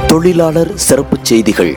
தொழிலாளர் சிறப்புச் செய்திகள்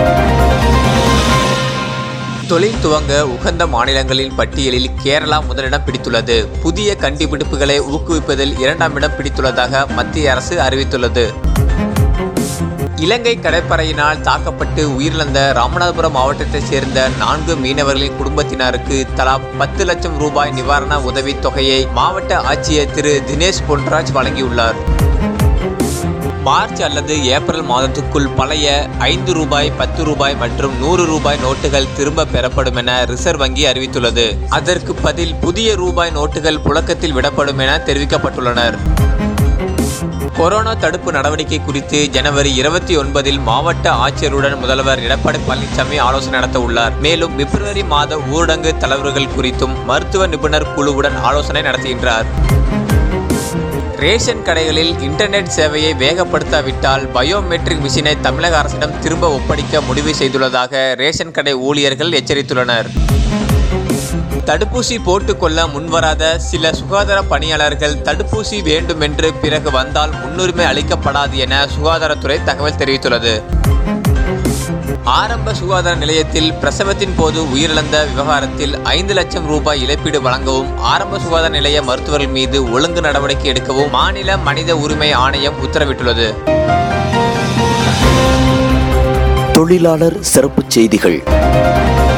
தொழில் துவங்க உகந்த மாநிலங்களின் பட்டியலில் கேரளா முதலிடம் பிடித்துள்ளது புதிய கண்டுபிடிப்புகளை ஊக்குவிப்பதில் இரண்டாம் இடம் பிடித்துள்ளதாக மத்திய அரசு அறிவித்துள்ளது இலங்கை கடற்படையினால் தாக்கப்பட்டு உயிரிழந்த ராமநாதபுரம் மாவட்டத்தைச் சேர்ந்த நான்கு மீனவர்களின் குடும்பத்தினருக்கு தலா பத்து லட்சம் ரூபாய் நிவாரண உதவித் தொகையை மாவட்ட ஆட்சியர் திரு தினேஷ் பொன்ராஜ் வழங்கியுள்ளார் மார்ச் அல்லது ஏப்ரல் மாதத்துக்குள் பழைய ஐந்து ரூபாய் பத்து ரூபாய் மற்றும் நூறு ரூபாய் நோட்டுகள் திரும்ப பெறப்படும் என ரிசர்வ் வங்கி அறிவித்துள்ளது அதற்கு பதில் புதிய ரூபாய் நோட்டுகள் புழக்கத்தில் விடப்படும் என தெரிவிக்கப்பட்டுள்ளனர் கொரோனா தடுப்பு நடவடிக்கை குறித்து ஜனவரி இருபத்தி ஒன்பதில் மாவட்ட ஆட்சியருடன் முதல்வர் எடப்பாடி பழனிசாமி ஆலோசனை நடத்த உள்ளார் மேலும் பிப்ரவரி மாத ஊரடங்கு தளர்வுகள் குறித்தும் மருத்துவ நிபுணர் குழுவுடன் ஆலோசனை நடத்துகின்றார் ரேஷன் கடைகளில் இன்டர்நெட் சேவையை வேகப்படுத்தாவிட்டால் பயோமெட்ரிக் மிஷினை தமிழக அரசிடம் திரும்ப ஒப்படைக்க முடிவு செய்துள்ளதாக ரேஷன் கடை ஊழியர்கள் எச்சரித்துள்ளனர் தடுப்பூசி போட்டுக்கொள்ள முன்வராத சில சுகாதார பணியாளர்கள் தடுப்பூசி வேண்டுமென்று பிறகு வந்தால் முன்னுரிமை அளிக்கப்படாது என சுகாதாரத்துறை தகவல் தெரிவித்துள்ளது ஆரம்ப சுகாதார நிலையத்தில் பிரசவத்தின் போது உயிரிழந்த விவகாரத்தில் ஐந்து லட்சம் ரூபாய் இழப்பீடு வழங்கவும் ஆரம்ப சுகாதார நிலைய மருத்துவர்கள் மீது ஒழுங்கு நடவடிக்கை எடுக்கவும் மாநில மனித உரிமை ஆணையம் உத்தரவிட்டுள்ளது தொழிலாளர் சிறப்புச் செய்திகள்